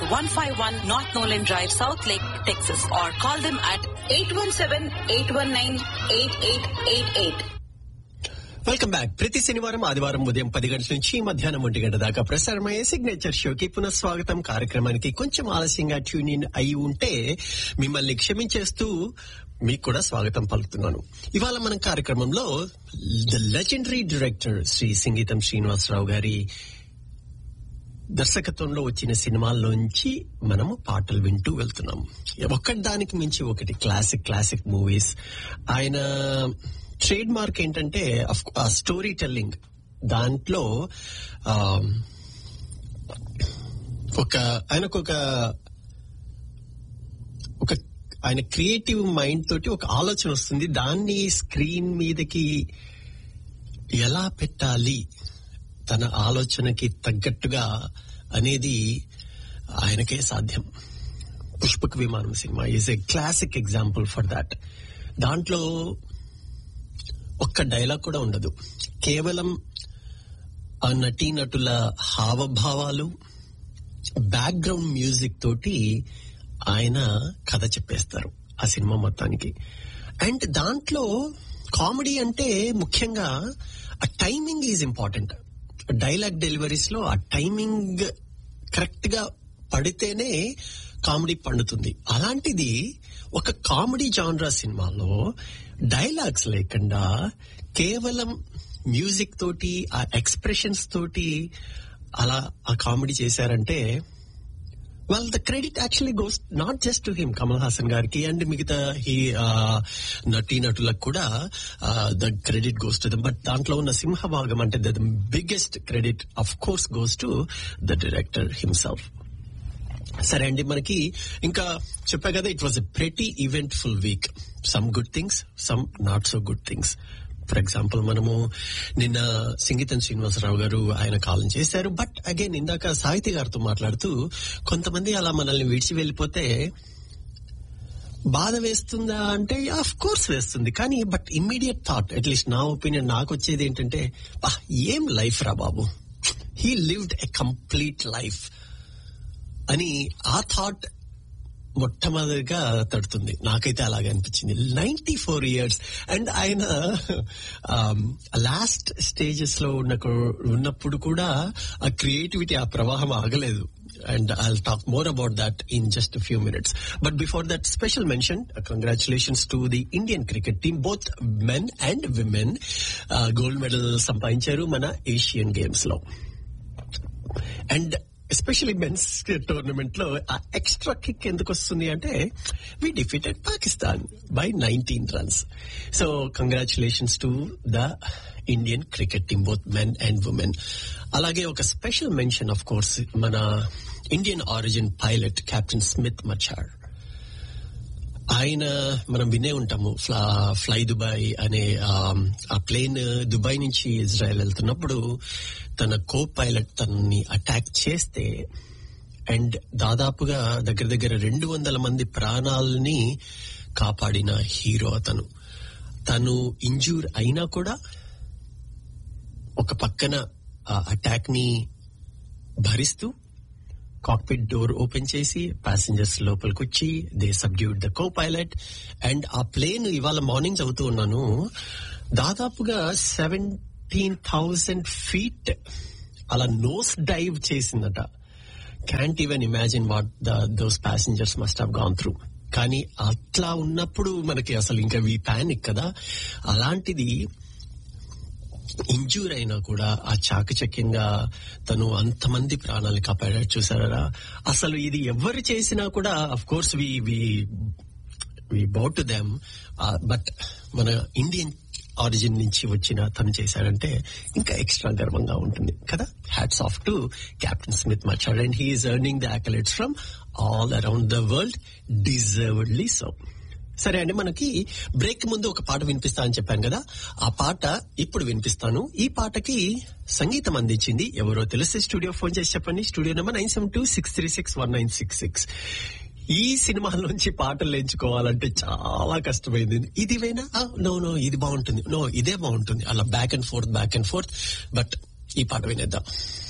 151 North Nolan Drive, South Lake, Texas or call them at 817-819-8888. Welcome back ప్రతి శనివారం ఆదివారం ఉదయం పది గంటల నుంచి మధ్యాహ్నం ఒంటి గంట దాకా ప్రసారమయ్యే సిగ్నేచర్ షోకి పునఃస్వాగతం కార్యక్రమానికి కొంచెం ఆలస్యంగా ట్యూన్ ఇన్ అయి ఉంటే మిమ్మల్ని క్షమించేస్తూ మీకు కూడా స్వాగతం పలుకుతున్నాను ఇవాళ మన కార్యక్రమంలో ద లెజెండరీ డైరెక్టర్ శ్రీ సంగీతం శ్రీనివాసరావు గారి దర్శకత్వంలో వచ్చిన సినిమాల్లోంచి మనము పాటలు వింటూ వెళ్తున్నాం ఒక్కటి దానికి మించి ఒకటి క్లాసిక్ క్లాసిక్ మూవీస్ ఆయన ట్రేడ్ మార్క్ ఏంటంటే ఆ స్టోరీ టెల్లింగ్ దాంట్లో ఆ, ఒక ఆయనకు ఒక ఒక ఆయన క్రియేటివ్ మైండ్ తోటి ఒక ఆలోచన వస్తుంది దాన్ని స్క్రీన్ మీదకి ఎలా పెట్టాలి తన ఆలోచనకి తగ్గట్టుగా అనేది ఆయనకే సాధ్యం Pushpaka Vimanam cinema is a classic example for that దాంట్లో ఒక్క డైలాగ్ కూడా ఉండదు కేవలం ఆ నటీనటుల హావభావాలు బ్యాక్గ్రౌండ్ మ్యూజిక్ తోటి ఆయన కథ చెప్పేస్తారు ఆ సినిమా మొత్తానికి అండ్ దాంట్లో కామెడీ అంటే ముఖ్యంగా ఆ timing is important dialogue deliveries లో ఆ టైమింగ్ కరెక్ట్ గా పడితేనే కామెడీ పండుతుంది అలాంటిది ఒక కామెడీ జాన్రా సినిమాలో డైలాగ్స్ లేకుండా కేవలం మ్యూజిక్ తోటి ఆ ఎక్స్ప్రెషన్స్ తోటి అలా ఆ కామెడీ చేశారంటే well the credit actually goes not just to him Kamal Haasan గారికి అండ్ మిగతా ఈ నటీ నటులకు కూడా the credit goes to them but దాంట్లో ఉన్న సింహభాగం అంటే the biggest credit of course goes to the director himself సరే అండి మనకి ఇంకా చెప్పా కదా it was a pretty eventful week some good things some not so good things for example మనము నిన్న సంగీతం శ్రీనివాసరావు గారు ఆయన కాలం చేశారు బట్ అగైన్ ఇందాక సాహితీ గారితో మాట్లాడుతూ కొంతమంది అలా మనల్ని విడిచి వెళ్ళిపోతే బాధ వేస్తుందా అంటే ఆఫ్ కోర్స్ వేస్తుంది కానీ బట్ ఇమ్మీడియట్ థాట్ అట్లీస్ట్ నా ఒపీనియన్ నాకు వచ్చేది ఏంటంటే "బా, ఏం లైఫ్ రా బాబు he lived a complete life అని ఆ థాట్ మొట్టమొదటిగా తడుతుంది నాకైతే అలాగే అనిపించింది నైన్టీ ఫోర్ ఇయర్స్ అండ్ ఆయన లాస్ట్ స్టేజెస్ లో ఉన్న ఉన్నప్పుడు కూడా ఆ క్రియేటివిటీ ఆ ప్రవాహం ఆగలేదు and I talk more about that in just few minutes but before that special mention congratulations to the Indian cricket team both men and women gold medal సంపాదించారు మన ఏషియన్ గేమ్స్ లో అండ్ ఎస్పెషలీ మెన్స్ టోర్నమెంట్ లో ఆ extra kick ఎందుకు వస్తుంది అంటే we defeated Pakistan by nineteen runs so congratulations to the Indian cricket team both men and women అలాగే ఒక స్పెషల్ మెన్షన్ ఆఫ్ కోర్స్ మన Indian origin pilot captain Smith Machado ఆయన మనం వినే ఉంటాము ఫ్లా ఫ్లై దుబాయ్ అనే ఆ- ఆ ప్లేన్ దుబాయ్ నుంచి ఇజ్రాయెల్ వెళ్తున్నప్పుడు తన కో పైలట్ తనని అటాక్ చేస్తే అండ్ దాదాపుగా దగ్గర దగ్గర రెండు వందల మంది ప్రాణాలని కాపాడిన హీరో అతను తను ఇంజూర్ అయినా కూడా ఒక పక్కన ఆ అటాక్ ని భరిస్తూ కాక్పిట్ డోర్ ఓపెన్ చేసి ప్యాసింజర్స్ లోపలికి వచ్చి they subdued the co pilot and ఆ ప్లేన్ ఇవాళ మార్నింగ్ చదువుతూ ఉన్నాను దాదాపుగా సెవెంటీన్ థౌసండ్ ఫీట్ అలా నోస్ డైవ్ చేసిందట can't even imagine what the those passengers must have gone through కానీ అట్లా ఉన్నప్పుడు మనకి అసలు ఇంకా వీ పానిక్ కదా అలాంటిది ఇంజూర్ అయినా కూడా ఆ చాకచక్యంగా తను అంతమంది ప్రాణాలు కాపాడాడు చూసారా అసలు ఇది ఎవరు చేసినా కూడా of course we we we bow to them but మన ఇండియన్ ఆరిజిన్ నుంచి వచ్చిన తను చేశాడంటే ఇంకా ఎక్స్ట్రా గర్వంగా ఉంటుంది కదా hats off to captain Smith Machado and he's earning the accolades from all around the world deservedly so సరే అండి మనకి బ్రేక్ ముందు ఒక పాట వినిపిస్తా అని చెప్పాను కదా ఆ పాట ఇప్పుడు వినిపిస్తాను ఈ పాటకి సంగీతం అందించింది ఎవరో తెలిస్తే స్టూడియో ఫోన్ చేసి చెప్పండి studio number nine seven two six three six one nine six six ఈ సినిమాలోంచి పాటలు ఎంచుకోవాలంటే చాలా కష్టమైంది ఇది వేనా నో నో ఇది బాగుంటుంది నో ఇదే బాగుంటుంది అలా back and forth back and forth but ఈ పాట వినేద్దాం